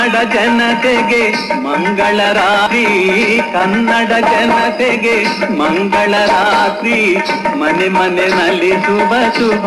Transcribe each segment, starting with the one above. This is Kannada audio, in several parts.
ಕನ್ನಡ ಜನತೆಗೆ ಮಂಗಳ ರಾತ್ರಿ ಕನ್ನಡ ಜನತೆಗೆ ಮಂಗಳ ರಾತ್ರಿ ಮನೆ ಮನೆ ನಲಿಸುವ ಶುಭ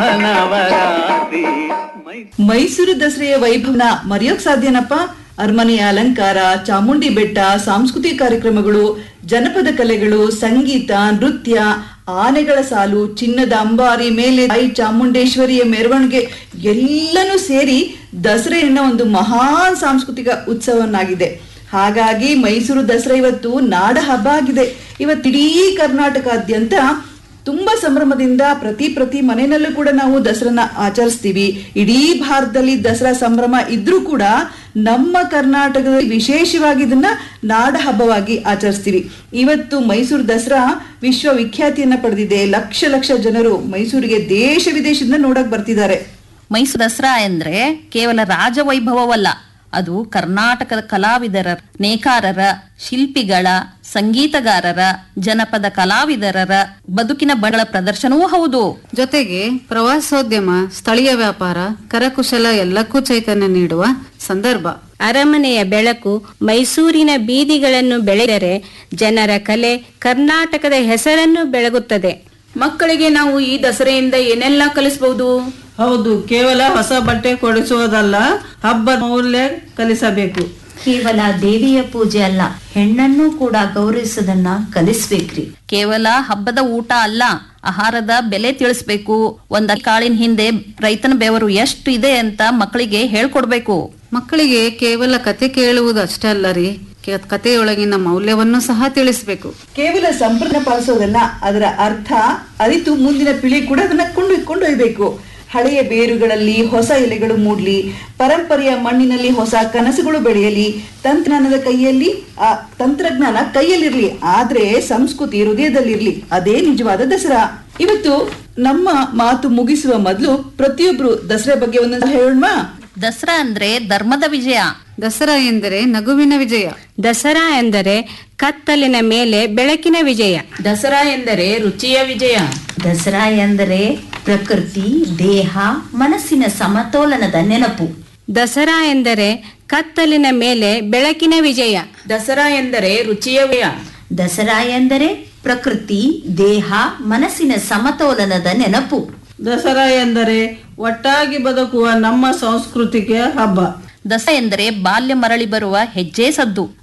ನವರಾತ್ರಿ ಮೈ ಮೈಸೂರು ದಸರೆಯ ವೈಭವನ ಮರೆಯೋಕ್ ಸಾಧ್ಯನಪ್ಪ ಅರಮನೆಯ ಅಲಂಕಾರ ಚಾಮುಂಡಿ ಬೆಟ್ಟ ಸಾಂಸ್ಕೃತಿಕ ಕಾರ್ಯಕ್ರಮಗಳು ಜನಪದ ಕಲೆಗಳು ಸಂಗೀತ ನೃತ್ಯ ಆನೆಗಳ ಸಾಲು ಚಿನ್ನದ ಅಂಬಾರಿ ಮೇಲೆ ತಾಯಿ ಚಾಮುಂಡೇಶ್ವರಿಯ ಮೆರವಣಿಗೆ ಎಲ್ಲನೂ ಸೇರಿ ದಸರೆಯನ್ನ ಒಂದು ಮಹಾನ್ ಸಾಂಸ್ಕೃತಿಕ ಉತ್ಸವನಾಗಿದೆ ಹಾಗಾಗಿ ಮೈಸೂರು ದಸರಾ ಇವತ್ತು ನಾಡ ಹಬ್ಬ ಆಗಿದೆ ಇವತ್ತಿಡೀ ಕರ್ನಾಟಕಾದ್ಯಂತ ತುಂಬಾ ಸಂಭ್ರಮದಿಂದ ಪ್ರತಿ ಪ್ರತಿ ಮನೆಯಲ್ಲೂ ಕೂಡ ನಾವು ದಸರಾನ ಆಚರಿಸ್ತೀವಿ ಇಡೀ ಭಾರತದಲ್ಲಿ ದಸರಾ ಸಂಭ್ರಮ ಇದ್ರೂ ಕೂಡ ನಮ್ಮ ಕರ್ನಾಟಕದಲ್ಲಿ ವಿಶೇಷವಾಗಿ ಇದನ್ನ ನಾಡ ಹಬ್ಬವಾಗಿ ಆಚರಿಸ್ತೀವಿ ಇವತ್ತು ಮೈಸೂರು ದಸರಾ ವಿಶ್ವ ವಿಖ್ಯಾತಿಯನ್ನ ಪಡೆದಿದೆ ಲಕ್ಷ ಲಕ್ಷ ಜನರು ಮೈಸೂರಿಗೆ ದೇಶ ವಿದೇಶದಿಂದ ನೋಡಕ್ ಬರ್ತಿದ್ದಾರೆ ಮೈಸೂರು ದಸರಾ ಎಂದ್ರೆ ಕೇವಲ ರಾಜವೈಭವವಲ್ಲ ಅದು ಕರ್ನಾಟಕದ ಕಲಾವಿದರ ನೇಕಾರರ ಶಿಲ್ಪಿಗಳ ಸಂಗೀತಗಾರರ ಜನಪದ ಕಲಾವಿದರರ ಬದುಕಿನ ಬಗಳ ಪ್ರದರ್ಶನವೂ ಹೌದು ಜೊತೆಗೆ ಪ್ರವಾಸೋದ್ಯಮ ಸ್ಥಳೀಯ ವ್ಯಾಪಾರ ಕರಕುಶಲ ಎಲ್ಲಕ್ಕೂ ಚೈತನ್ಯ ನೀಡುವ ಸಂದರ್ಭ ಅರಮನೆಯ ಬೆಳಕು ಮೈಸೂರಿನ ಬೀದಿಗಳನ್ನು ಬೆಳೆದರೆ ಜನರ ಕಲೆ ಕರ್ನಾಟಕದ ಹೆಸರನ್ನು ಬೆಳಗುತ್ತದೆ ಮಕ್ಕಳಿಗೆ ನಾವು ಈ ದಸರೆಯಿಂದ ಏನೆಲ್ಲ ಕಲಿಸಬಹುದು ಹೌದು ಕೇವಲ ಹೊಸ ಬಟ್ಟೆ ಕೊಡಿಸುವುದಲ್ಲ ಹಬ್ಬದ ಮೌಲ್ಯ ಕಲಿಸಬೇಕು ಕೇವಲ ದೇವಿಯ ಪೂಜೆ ಅಲ್ಲ ಹೆಣ್ಣನ್ನು ಕೂಡ ಗೌರವಿಸೋದನ್ನ ಕಲಿಸ್ಬೇಕ್ರಿ ಕೇವಲ ಹಬ್ಬದ ಊಟ ಅಲ್ಲ ಆಹಾರದ ಬೆಲೆ ತಿಳಿಸ್ಬೇಕು ಒಂದ ಕಾಳಿನ ಹಿಂದೆ ರೈತನ ಬೆವರು ಎಷ್ಟು ಇದೆ ಅಂತ ಮಕ್ಕಳಿಗೆ ಹೇಳ್ಕೊಡ್ಬೇಕು ಮಕ್ಕಳಿಗೆ ಕೇವಲ ಕತೆ ಕೇಳುವುದು ಅಷ್ಟೇ ಅಲ್ಲ ರೀ ಕೆ- ಕಥೆಯೊಳಗಿನ ಮೌಲ್ಯವನ್ನು ಸಹ ತಿಳಿಸಬೇಕು ಕೇವಲ ಸಂಪ್ರದಾಯ ಪಾಲಿಸೋದಲ್ಲ ಅದರ ಅರ್ಥ ಅರಿತು ಮುಂದಿನ ಪೀಳಿ ಕೂಡ ಅದನ್ನ ಕೊಂಡು ಕೊಂಡೊಯ್ಬೇಕು ಹಳೆಯ ಬೇರುಗಳಲ್ಲಿ ಹೊಸ ಎಲೆಗಳು ಮೂಡ್ಲಿ ಪರಂಪರೆಯ ಮಣ್ಣಿನಲ್ಲಿ ಹೊಸ ಕನಸುಗಳು ಬೆಳೆಯಲಿ ತಂತ್ರಜ್ಞಾನದ ಕೈಯಲ್ಲಿ ಆ ತಂತ್ರಜ್ಞಾನ ಕೈಯಲ್ಲಿರ್ಲಿ ಆದ್ರೆ ಸಂಸ್ಕೃತಿ ಹೃದಯದಲ್ಲಿರ್ಲಿ ಅದೇ ನಿಜವಾದ ದಸರಾ ಇವತ್ತು ನಮ್ಮ ಮಾತು ಮುಗಿಸುವ ಮೊದಲು ಪ್ರತಿಯೊಬ್ರು ದಸರಾ ಬಗ್ಗೆ ಒಂದೊಂದು ಹೇಳೋಣ ದಸರಾ ಅಂದ್ರೆ ಧರ್ಮದ ವಿಜಯ ದಸರಾ ಎಂದರೆ ನಗುವಿನ ವಿಜಯ ದಸರಾ ಎಂದರೆ ಕತ್ತಲಿನ ಮೇಲೆ ಬೆಳಕಿನ ವಿಜಯ ದಸರಾ ಎಂದರೆ ರುಚಿಯ ವಿಜಯ ದಸರಾ ಎಂದರೆ ಪ್ರಕೃತಿ ದೇಹ ಮನಸ್ಸಿನ ಸಮತೋಲನದ ನೆನಪು ದಸರಾ ಎಂದರೆ ಕತ್ತಲಿನ ಮೇಲೆ ಬೆಳಕಿನ ವಿಜಯ ದಸರಾ ಎಂದರೆ ರುಚಿಯ ವಿಜಯ ದಸರಾ ಎಂದರೆ ಪ್ರಕೃತಿ ದೇಹ ಮನಸ್ಸಿನ ಸಮತೋಲನದ ನೆನಪು ದಸರಾ ಎಂದರೆ ಒಟ್ಟಾಗಿ ಬದುಕುವ ನಮ್ಮ ಸಂಸ್ಕೃತಿಗೆ ಹಬ್ಬ ದಸರಾ ಎಂದರೆ ಬಾಲ್ಯ ಮರಳಿ ಬರುವ ಹೆಜ್ಜೆ ಸದ್ದು